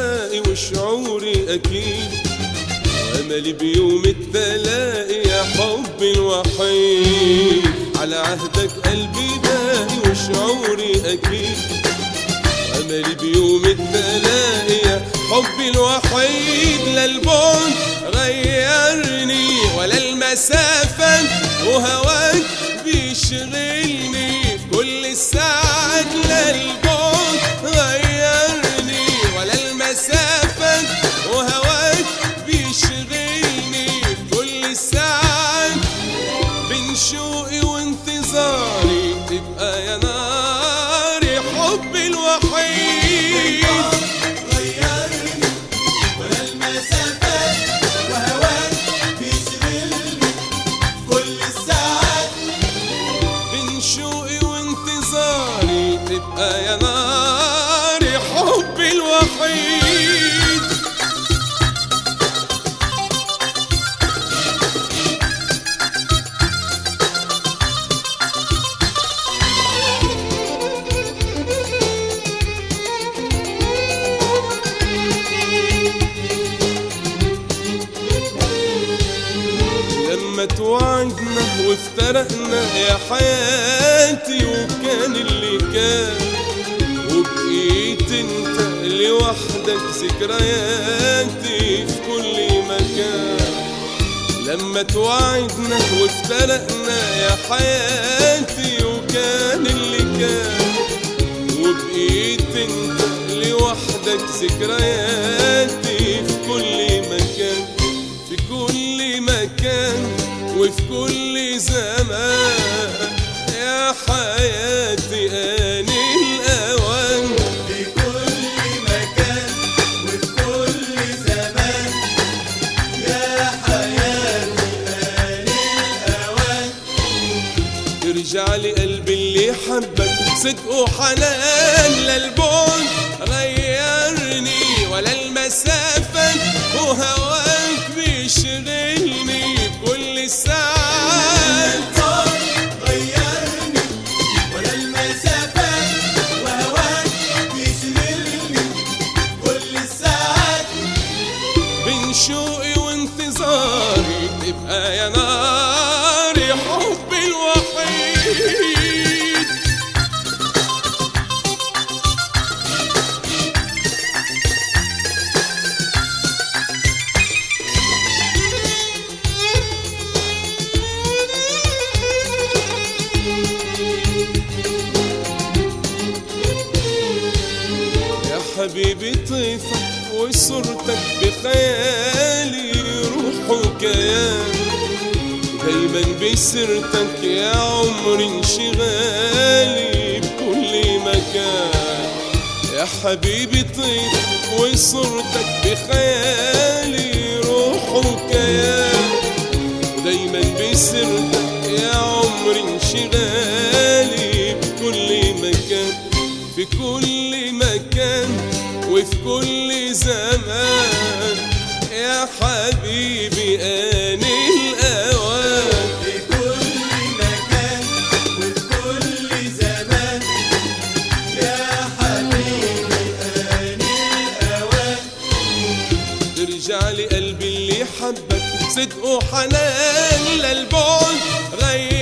اشتاقي وشعوري أكيد وأملي بيوم التلاقي يا حبي الوحيد على عهدك قلبي باقي وشعوري أكيد أملي بيوم التلاقي يا حبي الوحيد لا البعد غيرني ولا المسافة وهواك بيشغلني في كل الساعات لا البعد غيرني ولا المسافة وهواك بيشغلني في كل الساعات بين شوقي وانتظاري تبقى يا ناري حبي الوحيد غيرني ولا المسافات وهواك بيشغلني كل الساعات بين شوقي وانتظاري تبقى يا ناري حبي الوحيد لما توعدنا وافترقنا يا حياتي وكان اللي كان وبقيت انت لوحدك ذكرياتي في كل مكان لما توعدنا وافترقنا يا حياتي وكان اللي كان وبقيت انت لوحدك ذكرياتي في كل مكان في كل مكان وفي كل زمان يا حياتي آني الأوان في كل مكان وفي كل زمان يا حياتي آن الأوان ارجع لي قلبي اللي حبك صدق وحنان لا البعد غيرني ولا المسافة وهواك بيشغلني كل ساعة غيرني ولا المسافات وهواك بيشغلني كل الساعات بين شوقي وانتظاري تبقى يا ناري حبي الوحيد يا حبيبي طيفك وصورتك بخيالي روح وكيان دايما بسيرتك يا عمري انشغالي بكل مكان يا حبيبي طيفك وصورتك بخيالي روح وكيان دايما بسيرتك يا عمري انشغالي بكل مكان في كل مكان وفي كل زمان يا حبيبي آني الأوان في كل مكان وفي كل زمان يا حبيبي آن الأوان ترجع لي قلبي اللي حبك صدق وحنان لا البعد غير